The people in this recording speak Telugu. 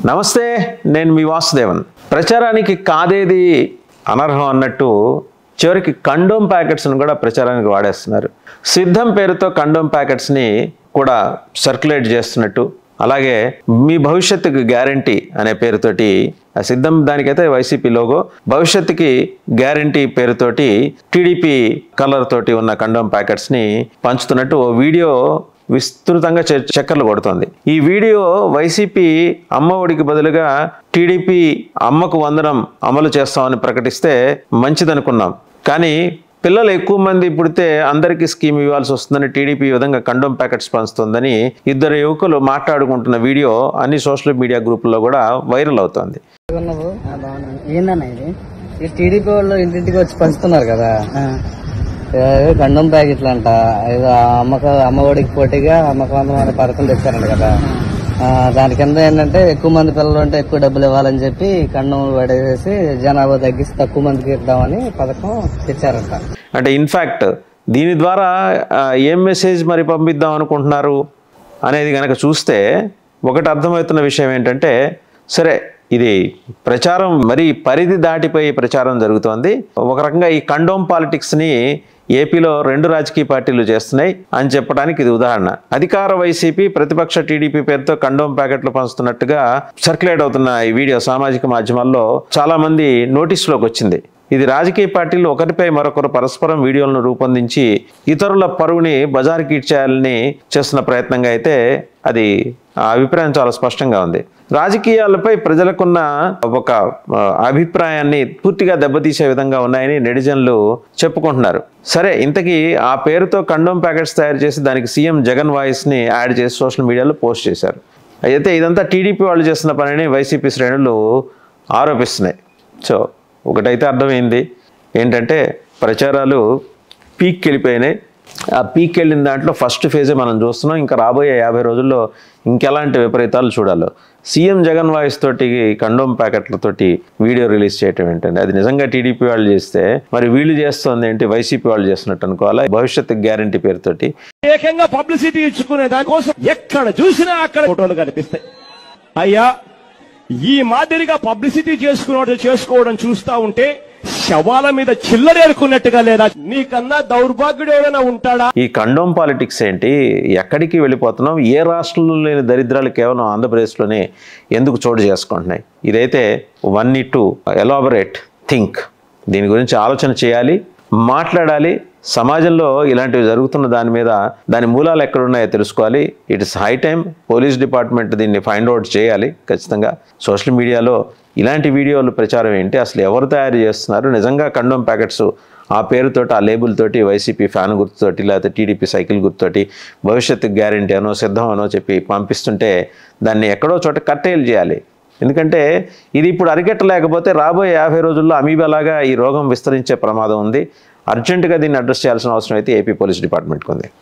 నమస్తే నేను మీ వాసుదేవన్ ప్రచారానికి కాదేది అనర్హం అన్నట్టు చివరికి కండోమ్ ప్యాకెట్స్ని కూడా ప్రచారానికి వాడేస్తున్నారు సిద్ధం పేరుతో కండోమ్ ప్యాకెట్స్ని కూడా సర్క్యులేట్ చేస్తున్నట్టు అలాగే మీ భవిష్యత్తుకు గ్యారంటీ అనే పేరుతోటి ఆ సిద్ధం దానికైతే వైసీపీ లోగో భవిష్యత్తుకి గ్యారంటీ పేరుతోటి టీడీపీ కలర్ తోటి ఉన్న కండోమ్ ప్యాకెట్స్ని పంచుతున్నట్టు ఓ వీడియో విస్తృతంగా చ- చక్కర్లు కొడుతోంది ఈ వీడియో వైసీపీ అమ్మ ఒడికి బదులుగా టీడీపీ అమ్మకు వందనం అమలు చేస్తామని ప్రకటిస్తే మంచిదనుకున్నాం కానీ పిల్లలు ఎక్కువ మంది పుడితే అందరికీ స్కీమ్ ఇవ్వాల్సి వస్తుందని టీడీపీ ఈ విధంగా కండోమ్ ప్యాకెట్స్ పంచుతుందని ఇద్దరు యువకులు మాట్లాడుకుంటున్న వీడియో అన్ని సోషల్ మీడియా గ్రూపుల్లో కూడా వైరల్ అవుతోంది ఉన్నావు ఏందన్న ఇది ఈ టీడీపీ వాళ్ళు ఇంటింటికి వచ్చి పంచుతున్నారు కదా ఏదో గండం ప్యాకెట్లు అంట ఏదో అమ్మక అమ్మఒడికి పోటీగా అమ్మక వందం అనే పథకం తెచ్చారంట కదా ఆ, దాని కింద ఏంటంటే ఎక్కువ మంది పిల్లలు ఉంటే ఎక్కువ డబ్బులు ఇవ్వాలని చెప్పి కండం పడేసి జనాభా తగ్గిసి తక్కువ మందికి ఇద్దామని పథకం తెచ్చారంట అంటే ఇన్ఫ్యాక్ట్ దీని ద్వారా ఆ, ఏం మెసేజ్ మరి పంపిద్దాం అనుకుంటున్నారు అనేది కనుక చూస్తే ఒకటి అర్థమవుతున్న విషయం ఏంటంటే సరే ఇది ప్రచారం మరి పరిధి దాటిపోయి ప్రచారం జరుగుతోంది ఒక రకంగా ఈ కండోమ్ పాలిటిక్స్ని ఏపీలో రెండు రాజకీయ పార్టీలు చేస్తున్నాయి అని చెప్పడానికి ఇది ఉదాహరణ అధికార వైసీపీ ప్రతిపక్ష టీడీపీ పేరుతో కండోమ్ ప్యాకెట్లు పంచుతున్నట్టుగా సర్క్యులేట్ అవుతున్న ఈ వీడియో సామాజిక మాధ్యమాల్లో చాలా మంది నోటీసులోకి వచ్చింది ఇది రాజకీయ పార్టీలు ఒకరిపై మరొకరు పరస్పరం వీడియోలను రూపొందించి ఇతరుల పరువుని బజారుకి ఇచ్చేయాలని చేస్తున్న ప్రయత్నంగా అయితే అది ఆ అభిప్రాయం చాలా స్పష్టంగా ఉంది రాజకీయాలపై ప్రజలకున్న ఒక ఆ, అభిప్రాయాన్ని పూర్తిగా దెబ్బతీసే విధంగా ఉన్నాయని నెటిజన్లు చెప్పుకుంటున్నారు సరే ఇంతకీ ఆ పేరుతో కండోమ్ ప్యాకెట్స్ తయారు చేసి దానికి సీఎం జగన్ వాయిస్ని యాడ్ చేసి సోషల్ మీడియాలో పోస్ట్ చేశారు అయితే ఇదంతా టీడీపీ వాళ్ళు చేస్తున్న పనిని వైసీపీ శ్రేణులు ఆరోపిస్తున్నాయి సో ఒకటైతే అర్థమైంది ఏంటంటే ప్రచారాలు పీక్ వెళ్ళిపోయినాయి ఆ పీక్ వెళ్ళిన దాంట్లో ఫస్ట్ ఫేజే మనం చూస్తున్నాం ఇంకా రాబోయే యాభై రోజుల్లో ఇంకెలాంటి విపరీతాలు చూడాలో సీఎం జగన్ వాయిస్ తోటి కండోమ్ ప్యాకెట్లతోటి వీడియో రిలీజ్ చేయటం ఏంటంటే అది నిజంగా టీడీపీ వాళ్ళు చేస్తే మరి వీళ్ళు చేస్తుంది ఏంటి వైసీపీ వాళ్ళు చేస్తున్నట్టు అనుకోవాలా భవిష్యత్తు గ్యారంటీ పేరుతోటి ఏకంగా పబ్లిసిటీ ఇచ్చుకునే దానికోసం ఎక్కడ చూసినా అక్కడ ఫోటోలు కనిపిస్తాయి అయ్యా ఈ మాదిరిగా పబ్లిసిటీ చేసుకున్నట్టు చేసుకోవడం చూస్తా ఉంటే శవాల మీద చిల్లరేరుకున్నట్టుగా లేదా నీకన్నా దౌర్భాగ్యుడు ఎవరైనా ఉంటాడా ఈ కండోమ్ పాలిటిక్స్ ఏంటి ఎక్కడికి వెళ్ళిపోతున్నాం ఏ రాష్ట్రంలో లేని దరిద్రాలు కేవలం ఆంధ్రప్రదేశ్లోనే ఎందుకు చోటు చేసుకుంటున్నాయి ఇదైతే one need to elaborate think దీని గురించి ఆలోచన చేయాలి మాట్లాడాలి సమాజంలో ఇలాంటివి జరుగుతున్న దాని మీద దాని మూలాలు ఎక్కడున్నాయో తెలుసుకోవాలి it is high time police department దీన్ని ఫైండ్ అవుట్ చేయాలి ఖచ్చితంగా సోషల్ మీడియాలో ఇలాంటి వీడియోలు ప్రచారం ఏంటి అసలు ఎవరు తయారు చేస్తున్నారు నిజంగా కండోమ్ ప్యాకెట్స్ ఆ పేరుతోటి ఆ లేబుల్ తోటి వైసీపీ ఫ్యాన్ గుర్తుతోటి లేకపోతే టీడీపీ సైకిల్ గుర్తుతోటి భవిష్యత్తు గ్యారంటీ అనో సిద్ధం అనో చెప్పి పంపిస్తుంటే దాన్ని ఎక్కడో చోట కట్టేలు చేయాలి ఎందుకంటే ఇది ఇప్పుడు అరికెట్టలేకపోతే రాబోయే యాభై రోజుల్లో అమీబాలాగా ఈ రోగం విస్తరించే ప్రమాదం ఉంది అర్జెంటుగా దీన్ని అడ్రస్ చేయాల్సిన అవసరం అయితే ఏపీ పోలీస్ డిపార్ట్మెంట్కి ఉంది